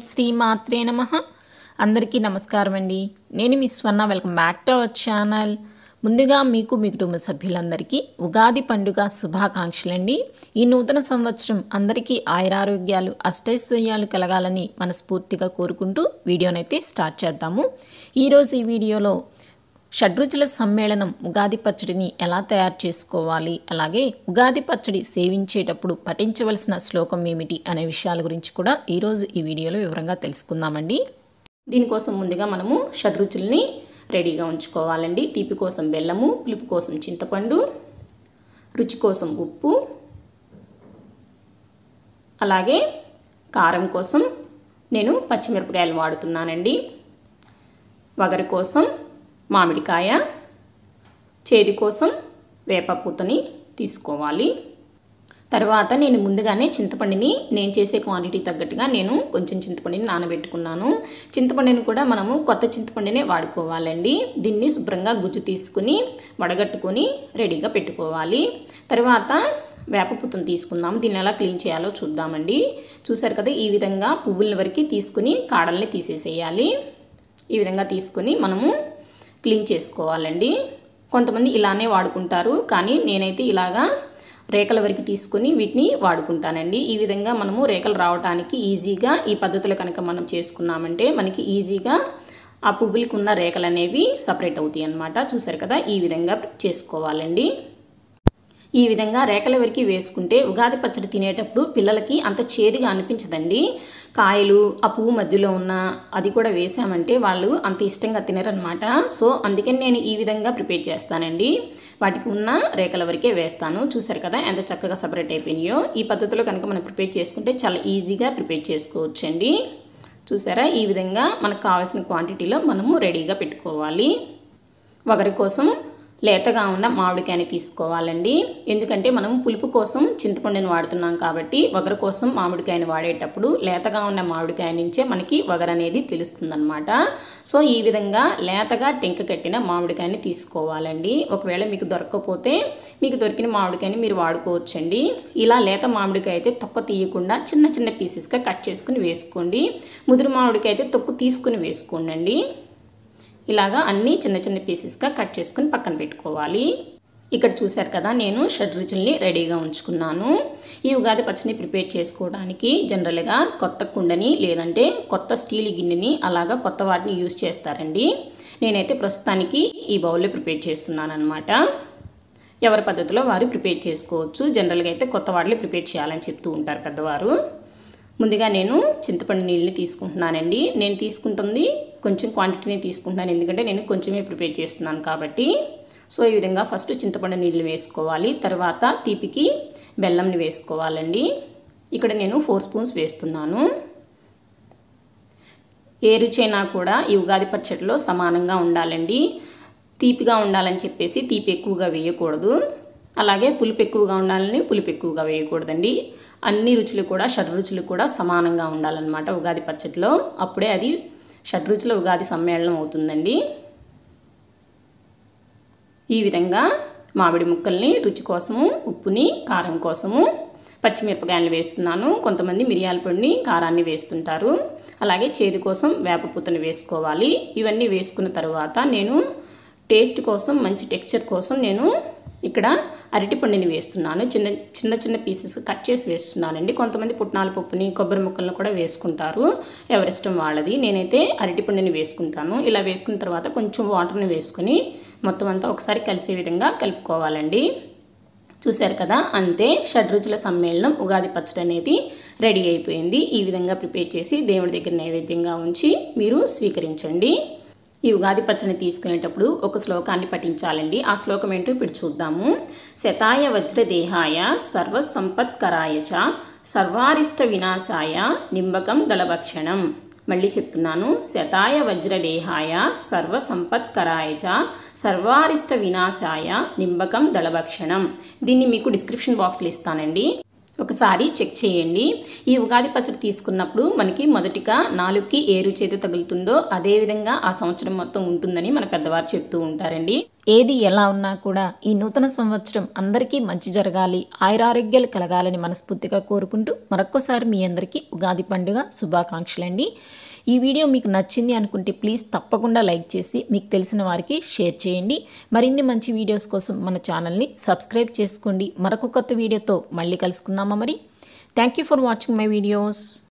శ్రీ మాత్రే నమ అందరికీ నమస్కారం అండి నేను మీ Swarna welcome back to our channel ముందుగా మీకు మీ కుటుంబ సభ్యులందరికీ ఉగాది పండుగ శుభాకాంక్షలండి ఈ నూతన సంవత్సరం అందరికీ ఆయురారోగ్యాలు అష్టైశ్వర్యాలు కలగాలని మనస్ఫూర్తిగా కోరుకుంటూ వీడియోనైతే స్టార్ట్ చేద్దాము ఈరోజు ఈ వీడియోలో షడ్రుచుల సమ్మేళనం ఉగాది పచ్చడిని ఎలా తయారు చేసుకోవాలి అలాగే ఉగాది పచ్చడి సేవించేటప్పుడు పఠించవలసిన శ్లోకం ఏమిటి అనే విషయాల గురించి కూడా ఈరోజు ఈ వీడియోలో వివరంగా తెలుసుకుందామండి దీనికోసం ముందుగా మనము షడ్రుచుల్ని రెడీగా ఉంచుకోవాలండి తీపి కోసం బెల్లము పులుపు కోసం చింతపండు రుచి కోసం ఉప్పు అలాగే కారం కోసం నేను పచ్చిమిరపకాయలు వాడుతున్నానండి వగరు కోసం మామిడికాయ చేదు కోసం వేపపూతని తీసుకోవాలి తర్వాత నేను ముందుగానే చింతపండుని నేను చేసే క్వాంటిటీ తగ్గట్టుగా నేను కొంచెం చింతపండుని నానబెట్టుకున్నాను చింతపండుని కూడా మనము కొత్త చింతపండునే వాడుకోవాలండి దీన్ని శుభ్రంగా గుజ్జు తీసుకుని వడగట్టుకొని రెడీగా పెట్టుకోవాలి తర్వాత వేపపూతను తీసుకుందాం దీన్ని ఎలా క్లీన్ చేయాలో చూద్దామండి చూసారు కదా ఈ విధంగా పువ్వుల వరకు తీసుకుని కాడల్ని తీసేసేయాలి ఈ విధంగా తీసుకుని మనము క్లీన్ చేసుకోవాలండి కొంతమంది ఇలానే వాడుకుంటారు కానీ నేనైతే ఇలాగా రేఖల వరకు తీసుకుని వీటిని వాడుకుంటానండి ఈ విధంగా మనము రేఖలు రావడానికి ఈజీగా ఈ పద్ధతులు కనుక మనం చేసుకున్నామంటే మనకి ఈజీగా ఆ పువ్వులకు ఉన్న రేఖలు అనేవి సపరేట్ అవుతాయి అన్నమాట చూసారు కదా ఈ విధంగా చేసుకోవాలండి ఈ విధంగా రేఖల వరకు వేసుకుంటే ఉగాది పచ్చడి తినేటప్పుడు పిల్లలకి అంత చేదుగా అనిపించదండి కాయలు ఆ పువ్వు మధ్యలో ఉన్న అది కూడా వేసామంటే వాళ్ళు అంత ఇష్టంగా తినరనమాట సో అందుకని నేను ఈ విధంగా ప్రిపేర్ చేస్తానండి వాటికి ఉన్న రేఖల వరకే వేస్తాను చూసారు కదా ఎంత చక్కగా సపరేట్ అయిపోయినాయో ఈ పద్ధతిలో కనుక మనం ప్రిపేర్ చేసుకుంటే చాలా ఈజీగా ప్రిపేర్ చేసుకోవచ్చండి చూసారా ఈ విధంగా మనకు కావాల్సిన క్వాంటిటీలో మనము రెడీగా పెట్టుకోవాలి ఒకరి కోసం లేతగా ఉన్న మామిడికాయని తీసుకోవాలండి ఎందుకంటే మనం పులుపు కోసం చింతపండుని వాడుతున్నాం కాబట్టి వగరు కోసం మామిడికాయని వాడేటప్పుడు లేతగా ఉన్న మామిడికాయ నుంచే మనకి వగరు అనేది తెలుస్తుందన్నమాట సో ఈ విధంగా లేతగా టెంక కట్టిన మామిడికాయని తీసుకోవాలండి ఒకవేళ మీకు దొరకకపోతే మీకు దొరికిన మామిడికాయని మీరు వాడుకోవచ్చండి ఇలా లేత మామిడికాయ అయితే తొక్క తీయకుండా చిన్న చిన్న పీసెస్గా కట్ చేసుకుని వేసుకోండి ముదురు మామిడికాయ అయితే తొక్కు తీసుకుని వేసుకోండి ఇలాగా అన్నీ చిన్న చిన్న పీసెస్గా కట్ చేసుకుని పక్కన పెట్టుకోవాలి ఇక్కడ చూశారు కదా నేను షడ్ రుచుల్ని రెడీగా ఉంచుకున్నాను ఈ ఉగాది పచ్చడిని ప్రిపేర్ చేసుకోవడానికి జనరల్గా కొత్త కుండని లేదంటే కొత్త స్టీల్ గిన్నెని అలాగా కొత్త వాటిని యూజ్ చేస్తారండి నేనైతే ప్రస్తుతానికి ఈ బౌల్లో ప్రిపేర్ చేస్తున్నాను అనమాట ఎవరి పద్ధతిలో వారు ప్రిపేర్ చేసుకోవచ్చు జనరల్గా అయితే కొత్త వాటిని ప్రిపేర్ చేయాలని చెప్తూ ఉంటారు పెద్దవారు ముందుగా నేను చింతపండు నీళ్ళని తీసుకుంటున్నానండి నేను తీసుకుంటుంది కొంచెం క్వాంటిటీని తీసుకుంటున్నాను ఎందుకంటే నేను కొంచెమే ప్రిపేర్ చేస్తున్నాను కాబట్టి సో ఈ విధంగా ఫస్ట్ చింతపండు నీళ్ళు వేసుకోవాలి తర్వాత తీపికి బెల్లంని వేసుకోవాలండి ఇక్కడ నేను ఫోర్ స్పూన్స్ వేస్తున్నాను ఏ రుచైనా కూడా ఈ ఉగాది పచ్చడిలో సమానంగా ఉండాలండి తీపిగా ఉండాలని చెప్పేసి తీపి ఎక్కువగా వేయకూడదు అలాగే పులుపు ఎక్కువగా ఉండాలని పులుపు ఎక్కువగా వేయకూడదండి అన్ని రుచులు కూడా షడ్రుచులు కూడా సమానంగా ఉండాలన్నమాట ఉగాది పచ్చడిలో అప్పుడే అది షడ్రుచుల ఉగాది సమ్మేళనం అవుతుందండి ఈ విధంగా మామిడి ముక్కల్ని రుచి కోసము ఉప్పుని కారం కోసము పచ్చిమిరపకాయలు వేస్తున్నాను కొంతమంది మిరియాల పొడిని కారాన్ని వేస్తుంటారు అలాగే చేదు కోసం వేపపూతను వేసుకోవాలి ఇవన్నీ వేసుకున్న తర్వాత నేను టేస్ట్ కోసం మంచి టెక్స్చర్ కోసం నేను ఇక్కడ అరటిపండుని వేస్తున్నాను చిన్న చిన్న చిన్న పీసెస్ కట్ చేసి వేస్తున్నానండి కొంతమంది పుట్నాల పప్పుని కొబ్బరి ముక్కలను కూడా వేసుకుంటారు ఎవరిష్టం వాళ్ళది నేనైతే అరటిపండుని వేసుకుంటాను ఇలా వేసుకున్న తర్వాత కొంచెం వాటర్ని వేసుకుని మొత్తం అంతా ఒకసారి కలిసే విధంగా కలుపుకోవాలండి చూశారు కదా అంతే షడ్రుచుల సమ్మేళనం ఉగాది పచ్చడి అనేది రెడీ అయిపోయింది ఈ విధంగా ప్రిపేర్ చేసి దేవుడి దగ్గర నైవేద్యంగా ఉంచి మీరు స్వీకరించండి ఈ ఉగాది పచ్చడిని తీసుకునేటప్పుడు ఒక శ్లోకాన్ని పఠించాలండి ఆ శ్లోకం ఏంటో ఇప్పుడు చూద్దాము శతాయ వజ్రదేహాయ సర్వసంపత్కరాయ చ సర్వారిష్ట వినాశాయ నింబకం దళభక్షణం మళ్ళీ చెప్తున్నాను శతాయ వజ్రదేహాయ సర్వసంపత్కరాయ చ సర్వారిష్ట వినాశాయ నింబకం దళభక్షణం దీన్ని మీకు డిస్క్రిప్షన్ బాక్స్లో ఇస్తానండి ఒకసారి చెక్ చేయండి ఈ ఉగాది పచ్చడి తీసుకున్నప్పుడు మనకి మొదటిగా నాలుగుకి ఏ రుచి అయితే తగులుతుందో అదేవిధంగా ఆ సంవత్సరం మొత్తం ఉంటుందని మన పెద్దవారు చెప్తూ ఉంటారండి ఏది ఎలా ఉన్నా కూడా ఈ నూతన సంవత్సరం అందరికీ మంచి జరగాలి ఆయురారోగ్యాలు కలగాలని మనస్ఫూర్తిగా కోరుకుంటూ మరొక్కసారి మీ అందరికీ ఉగాది పండుగ శుభాకాంక్షలండి ఈ వీడియో మీకు నచ్చింది అనుకుంటే ప్లీజ్ తప్పకుండా లైక్ చేసి మీకు తెలిసిన వారికి షేర్ చేయండి మరిన్ని మంచి వీడియోస్ కోసం మన ఛానల్ని సబ్స్క్రైబ్ చేసుకోండి మరొక కొత్త వీడియోతో మళ్ళీ కలుసుకుందామా మరి thank you for watching my videos